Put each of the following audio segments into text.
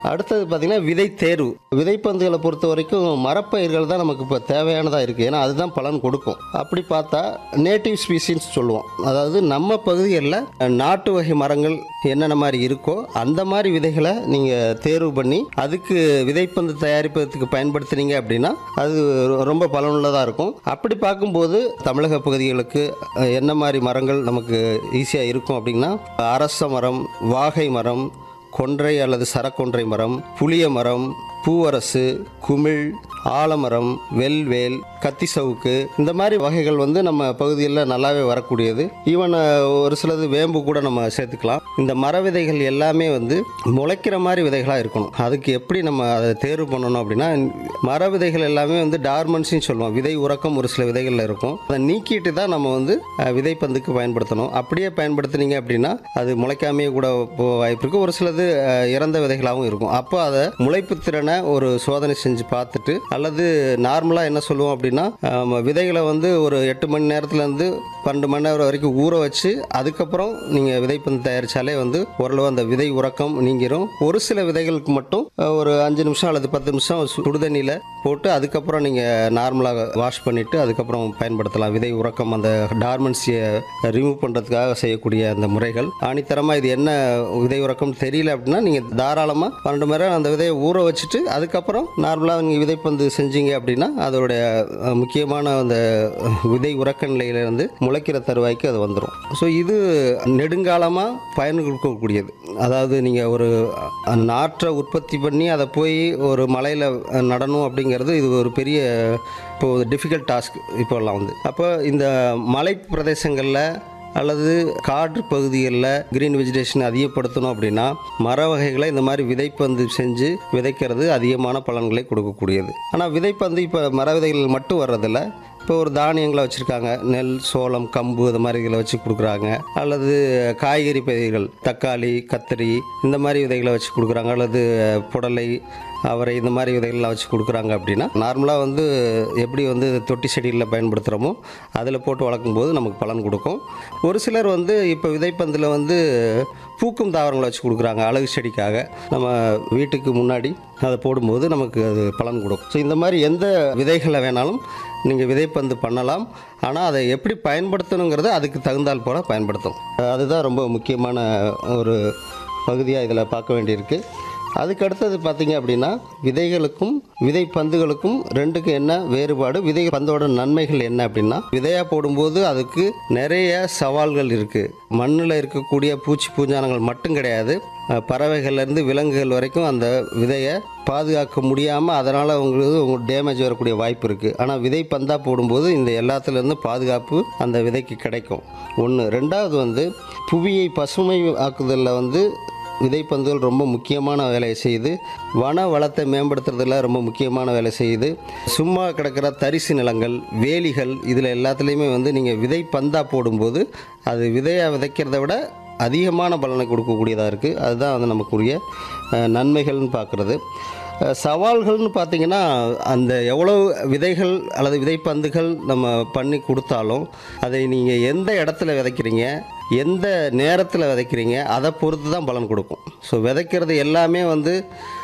அடுத்தது பார்த்தீங்கன்னா விதை தேர்வு விதைப்பந்துகளை பொறுத்த வரைக்கும் மரப்பயிர்கள் தான் நமக்கு இப்போ தேவையானதாக இருக்குது ஏன்னா அதுதான் பலன் கொடுக்கும் அப்படி பார்த்தா நேட்டிவ் ஸ்பீசிஸ் சொல்லுவோம் அதாவது நம்ம பகுதிகளில் நாட்டு வகை மரங்கள் என்னென்ன மாதிரி இருக்கோ அந்த மாதிரி விதைகளை நீங்கள் தேர்வு பண்ணி அதுக்கு விதைப்பந்து தயாரிப்பதற்கு பயன்படுத்துனீங்க அப்படின்னா அது ரொ- ரொம்ப பலனுள்ளதாக இருக்கும் அப்படி பார்க்கும்போது தமிழக பகுதிகளுக்கு அஹ், என்ன மாதிரி மரங்கள் நமக்கு ஈஸியாக இருக்கும் அப்படின்னா அரச மரம் வாகை மரம் கொன்றை அல்லது சரக்கொன்றை மரம் புளிய மரம் பூவரசு குமிழ் ஆலமரம் வெல்வேல் கத்தி சவுக்கு இந்த மாதிரி வகைகள் வந்து நம்ம பகுதியில் நல்லாவே வரக்கூடியது ஈவன் ஒரு சிலது வேம்பு கூட நம்ம சேர்த்துக்கலாம் இந்த மர விதைகள் எல்லாமே வந்து முளைக்கிற மாதிரி விதைகளாக இருக்கணும் அதுக்கு எப்படி நம்ம அதை தேர்வு பண்ணணும் அப்படின்னா மர விதைகள் எல்லாமே வந்து டார்மன்ஸின்னு சொல்லுவோம் விதை உறக்கம் ஒரு சில விதைகளில் இருக்கும் அதை நீக்கிட்டு தான் நம்ம வந்து அஹ், விதைப்பந்துக்கு பயன்படுத்தணும் அப்படியே பயன்படுத்துனீங்க அப்படின்னா அது முளைக்காமையே கூட போக வாய்ப்பு இருக்குது ஒரு சிலது அஹ், இறந்த விதைகளாகவும் இருக்கும் அப்போ அதை முளைப்பு திறனை ஒரு சோதனை செஞ்சு பார்த்துட்டு அல்லது நார்மலாக என்ன சொல்லுவோம் அப்படின்னா ஆம், விதைகளை வந்து ஒரு எட்டு மணி நேரத்துலேருந்து பன்னெண்டு மணி நேரம் வரைக்கும் ஊற வச்சு அதுக்கப்புறம் நீங்கள் விதைப்பந்து தயாரித்தாலே வந்து ஓரளவு அந்த விதை உறக்கம் நீங்கிரும் ஒரு சில விதைகளுக்கு மட்டும் அஹ், ஒரு அஞ்சு நிமிஷம் அல்லது பத்து நிமிஷம் சு- சுடுதண்ணியில் போட்டு அதுக்கப்புறம் நீங்கள் நார்மலாக வாஷ் பண்ணிவிட்டு அதுக்கப்புறம் பயன்படுத்தலாம் விதை உறக்கம் அந்த டார்மன்சியை ரிமூவ் பண்ணுறதுக்காக செய்யக்கூடிய அந்த முறைகள் ஆணித்தரமாக இது என்ன விதை உறக்கம் தெரியல அப்படின்னா நீங்கள் தாராளமாக பன்னெண்டு மணி நேரம் அந்த விதையை ஊற வச்சுட்டு அதுக்கப்புறம் நார்மலாக நீங்கள் விதைப்பந்து செஞ்சீங்க அப்படின்னா அதோடைய அஹ், முக்கியமான அந்த அஹ், விதை உறக்க நிலையிலிருந்து முளைக்கிற தருவாய்க்கு அது வந்துடும் ஸோ இது நெடுங்காலமாக பயன் கொடுக்கக்கூடியது அதாவது நீங்கள் ஒரு அஹ், நாற்றை உற்பத்தி பண்ணி அதை போய் ஒரு மலையில் நடணும் அப்படிங்கிறது இது ஒரு பெரிய இப்போ டிஃபிகல்ட் டாஸ்க் இப்போல்லாம் வந்து அப்போ இந்த மலை பிரதேசங்களில் அல்லது காடு பகுதிகளில் கிரீன் வெஜிடேஷன் அதிகப்படுத்தணும் அப்படின்னா மர வகைகளை இந்த மாதிரி விதைப்பந்து செஞ்சு விதைக்கிறது அதிகமான பலன்களை கொடுக்கக்கூடியது ஆனால் விதைப்பந்து இப்போ மர விதைகள் மட்டும் வர்றதில்ல இப்போ ஒரு தானியங்களை வச்சுருக்காங்க நெல் சோளம் கம்பு இந்த மாதிரி இதில் வச்சு கொடுக்குறாங்க அல்லது காய்கறி பயிர்கள் தக்காளி கத்திரி இந்த மாதிரி விதைகளை வச்சு கொடுக்குறாங்க அல்லது புடலை அவரை இந்த மாதிரி விதைகள்லாம் வச்சு கொடுக்குறாங்க அப்படின்னா நார்மலாக வந்து எப்படி வந்து தொட்டி செடிகளில் பயன்படுத்துகிறோமோ அதில் போட்டு வளர்க்கும் போது நமக்கு பலன் கொடுக்கும் ஒரு சிலர் வந்து இப்போ விதைப்பந்தில் வந்து பூக்கும் தாவரங்களை வச்சு கொடுக்குறாங்க அழகு செடிக்காக நம்ம வீட்டுக்கு முன்னாடி அதை போடும்போது நமக்கு அது பலன் கொடுக்கும் ஸோ இந்த மாதிரி எந்த விதைகளை வேணாலும் நீங்கள் விதைப்பந்து பண்ணலாம் ஆனால் அதை எப்படி பயன்படுத்தணுங்கிறத அதுக்கு தகுந்தால் போல் பயன்படுத்தணும் அதுதான் ரொம்ப முக்கியமான ஒரு பகுதியாக இதில் பார்க்க வேண்டியிருக்கு அதுக்கு அடுத்தது பார்த்தீங்க அப்படின்னா விதைகளுக்கும் விதை பந்துகளுக்கும் ரெண்டுக்கும் என்ன வேறுபாடு விதை பந்தோட நன்மைகள் என்ன அப்படின்னா விதையாக போடும்போது அதுக்கு நிறைய சவால்கள் இருக்குது மண்ணில் இருக்கக்கூடிய பூச்சி பூஞ்சானங்கள் மட்டும் கிடையாது அஹ், பறவைகள்லேருந்து விலங்குகள் வரைக்கும் அந்த விதையை பாதுகாக்க முடியாமல் அதனால் உங்களுக்கு உங்களுக்கு டேமேஜ் வரக்கூடிய வாய்ப்பு இருக்குது ஆனால் விதை பந்தா போடும்போது இந்த எல்லாத்துலேருந்து பாதுகாப்பு அந்த விதைக்கு கிடைக்கும் ஒன்று ரெண்டாவது வந்து புவியை பசுமை ஆக்குதலில் வந்து விதைப்பந்துகள் ரொம்ப முக்கியமான வேலையை செய்யுது வன வளத்தை மேம்படுத்துறதுல ரொம்ப முக்கியமான வேலை செய்யுது சும்மா கிடக்கிற தரிசு நிலங்கள் வேலிகள் இதில் எல்லாத்துலேயுமே வந்து நீங்கள் விதை பந்தா போடும்போது அது விதையாக விதைக்கிறத விட அதிகமான பலனை கொடுக்கக்கூடியதாக இருக்குது அதுதான் வந்து நமக்குரிய அஹ், நன்மைகள்னு பார்க்குறது அஹ், சவால்கள்னு பார்த்தீங்கன்னா அந்த எவ்வளோ விதைகள் அல்லது விதைப்பந்துகள் நம்ம பண்ணி கொடுத்தாலும் அதை நீங்கள் எந்த இடத்துல விதைக்கிறீங்க எந்த நேரத்தில் விதைக்கிறீங்க அதை பொறுத்து தான் பலன் கொடுக்கும் ஸோ விதைக்கிறது எல்லாமே வந்து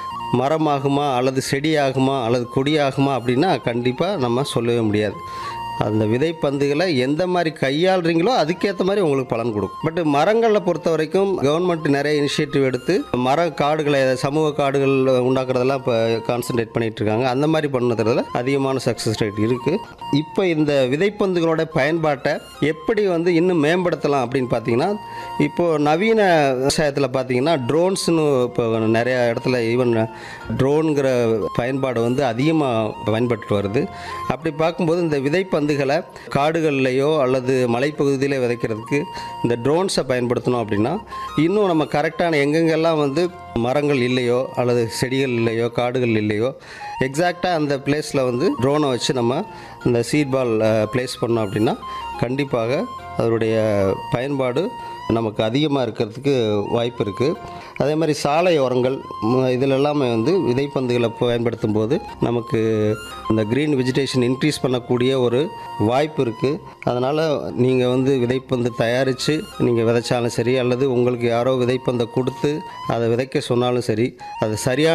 மரமாகுமா அல்லது செடியாகுமா அல்லது கொடியாகுமா அப்படின்னா கண்டிப்பாக நம்ம சொல்லவே முடியாது அந்த விதைப்பந்துகளை எந்த மாதிரி கையாளுறீங்களோ அதுக்கேற்ற மாதிரி உங்களுக்கு பலன் கொடுக்கும் பட் மரங்களை பொறுத்த வரைக்கும் கவர்மெண்ட் நிறைய இனிஷியேட்டிவ் எடுத்து மர காடுகளை சமூக காடுகள் உண்டாக்குறதெல்லாம் இப்போ கான்சென்ட்ரேட் பண்ணிட்டு இருக்காங்க அந்த மாதிரி பண்ணதுல அதிகமான சக்ஸஸ் ரேட் இருக்குது இப்போ இந்த விதைப்பந்துகளோட பயன்பாட்டை எப்படி வந்து இன்னும் மேம்படுத்தலாம் அப்படின்னு பார்த்தீங்கன்னா இப்போது நவீன விவசாயத்தில் பார்த்தீங்கன்னா ட்ரோன்ஸ்னு இப்போ நிறைய இடத்துல ஈவன் ட்ரோனுங்கிற பயன்பாடு வந்து அதிகமாக பயன்பட்டு வருது அப்படி பார்க்கும்போது இந்த விதைப்பந்துகளை காடுகள்லையோ அல்லது மலைப்பகுதியிலே விதைக்கிறதுக்கு இந்த ட்ரோன்ஸை பயன்படுத்தணும் அப்படின்னா இன்னும் நம்ம கரெக்டான எங்கெங்கெல்லாம் வந்து மரங்கள் இல்லையோ அல்லது செடிகள் இல்லையோ காடுகள் இல்லையோ எக்ஸாக்டாக அந்த பிளேஸில் வந்து ட்ரோனை வச்சு நம்ம இந்த சீட் பால் ப்ளேஸ் பண்ணோம் அப்படின்னா கண்டிப்பாக அதனுடைய பயன்பாடு நமக்கு அதிகமாக இருக்கிறதுக்கு வாய்ப்பு இருக்குது அதே மாதிரி சாலை உரங்கள் ம- இதில் எல்லாமே வந்து விதைப்பந்துகளை பயன்படுத்தும் போது நமக்கு இந்த க்ரீன் வெஜிடேஷன் இன்க்ரீஸ் பண்ணக்கூடிய ஒரு வாய்ப்பு இருக்குது அதனால் நீங்கள் வந்து விதைப்பந்து தயாரித்து நீங்கள் விதைச்சாலும் சரி அல்லது உங்களுக்கு யாரோ விதைப்பந்தை கொடுத்து அதை விதைக்க சொன்னாலும் சரி அது சரியான